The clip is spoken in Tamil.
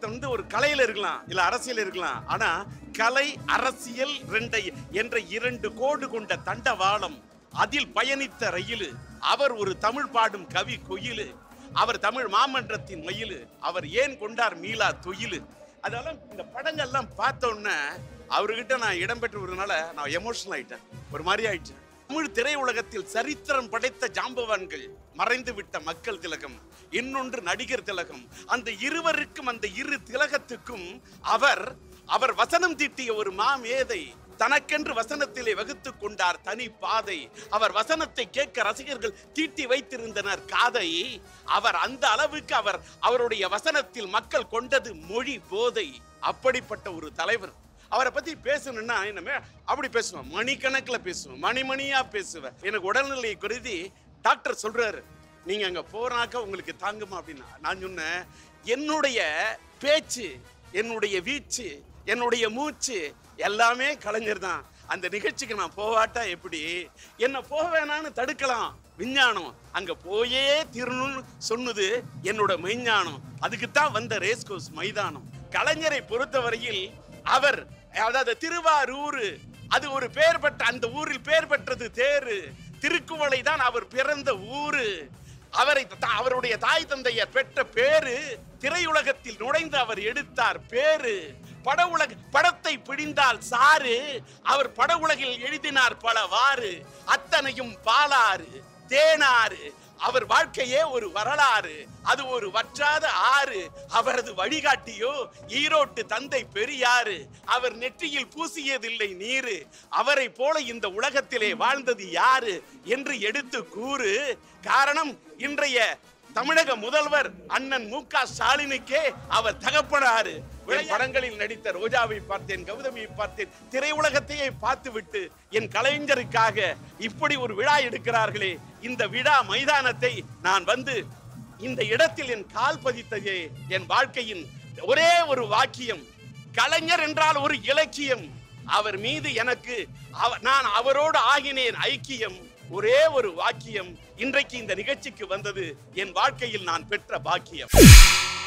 ஒருத்தன் வந்து ஒரு கலையில இருக்கலாம் இல்ல அரசியல் இருக்கலாம் ஆனா கலை அரசியல் ரெண்டை என்ற இரண்டு கோடு கொண்ட தண்டவாளம் அதில் பயணித்த ரயிலு அவர் ஒரு தமிழ் பாடும் கவி கொயிலு அவர் தமிழ் மாமன்றத்தின் மயிலு அவர் ஏன் கொண்டார் மீளா தொயிலு அதெல்லாம் இந்த படங்கள்லாம் பார்த்த உடனே அவர்கிட்ட நான் இடம்பெற்றதுனால நான் எமோஷனல் ஆயிட்டேன் ஒரு மாதிரி ஆயிட்டேன் தமிழ் திரையுலகத்தில் சரித்திரம் படைத்த ஜாம்பவான்கள் மறைந்து விட்ட மக்கள் திலகம் இன்னொன்று நடிகர் திலகம் அந்த இருவருக்கும் அந்த இரு திலகத்துக்கும் அவர் அவர் வசனம் தீட்டிய ஒரு மாமேதை தனக்கென்று வசனத்திலே வகுத்துக் கொண்டார் தனி பாதை அவர் வசனத்தை கேட்க ரசிகர்கள் தீட்டி வைத்திருந்தனர் காதை அவர் அந்த அளவுக்கு அவர் அவருடைய வசனத்தில் மக்கள் கொண்டது மொழி போதை அப்படிப்பட்ட ஒரு தலைவர் அவரை பத்தி பேசணும்னா என்னமே அப்படி பேசுவேன் மணிக்கணக்கில் பேசுவேன் மணி மணியா பேசுவேன் எனக்கு உடல்நிலை கருதி டாக்டர் சொல்றாரு நீங்க அங்க போனாக்க உங்களுக்கு தாங்குமா அப்படின்னா நான் சொன்னேன் என்னுடைய பேச்சு என்னுடைய வீச்சு என்னுடைய மூச்சு எல்லாமே கலைஞர் தான் அந்த நிகழ்ச்சிக்கு நான் போவாட்டா எப்படி என்ன போவேனான்னு தடுக்கலாம் விஞ்ஞானம் அங்க போயே தீரணும்னு சொன்னது என்னோட மெய்ஞானம் அதுக்கு தான் வந்த ரேஸ் கோர்ஸ் மைதானம் கலைஞரை பொறுத்தவரையில் அவர் அதாவது திருவாரூர் அது ஒரு பேர் பெற்ற அந்த ஊரில் பேர் பெற்றது தேரு திருக்குவளை தான் அவர் பிறந்த ஊரு அவரை த- அவருடைய தாய் தந்தையர் பெற்ற பேரு திரையுலகத்தில் நுழைந்து அவர் எடுத்தார் பேரு பட உலக படத்தை பிடிந்தால் சாறு அவர் பட உலகில் எழுதினார் பலவாறு அத்தனையும் பாலாறு தேனாறு அவர் வாழ்க்கையே ஒரு வரலாறு அது ஒரு வற்றாத ஆறு அவரது வழிகாட்டியோ ஈரோட்டு தந்தை பெரியாறு அவர் நெற்றியில் பூசியதில்லை நீரு அவரை போல இந்த உலகத்திலே வாழ்ந்தது யாரு என்று எடுத்து கூறு காரணம் இன்றைய தமிழக முதல்வர் அண்ணன் மு க ஸ்டாலினுக்கே அவர் தகப்பனாரு என் படங்களில் நடித்த ரோஜாவை பார்த்தேன் கௌதமியை பார்த்தேன் திரையுலகத்தையே பார்த்துவிட்டு என் கலைஞருக்காக இப்படி ஒரு விழா எடுக்கிறார்களே இந்த விழா மைதானத்தை நான் வந்து இந்த இடத்தில் என் கால் பதித்ததே என் வாழ்க்கையின் ஒரே ஒரு வாக்கியம் கலைஞர் என்றால் ஒரு இலக்கியம் அவர் மீது எனக்கு அவ- நான் அவரோடு ஆகினேன் ஐக்கியம் ஒரே ஒரு வாக்கியம் இன்றைக்கு இந்த நிகழ்ச்சிக்கு வந்தது என் வாழ்க்கையில் நான் பெற்ற பாக்கியம்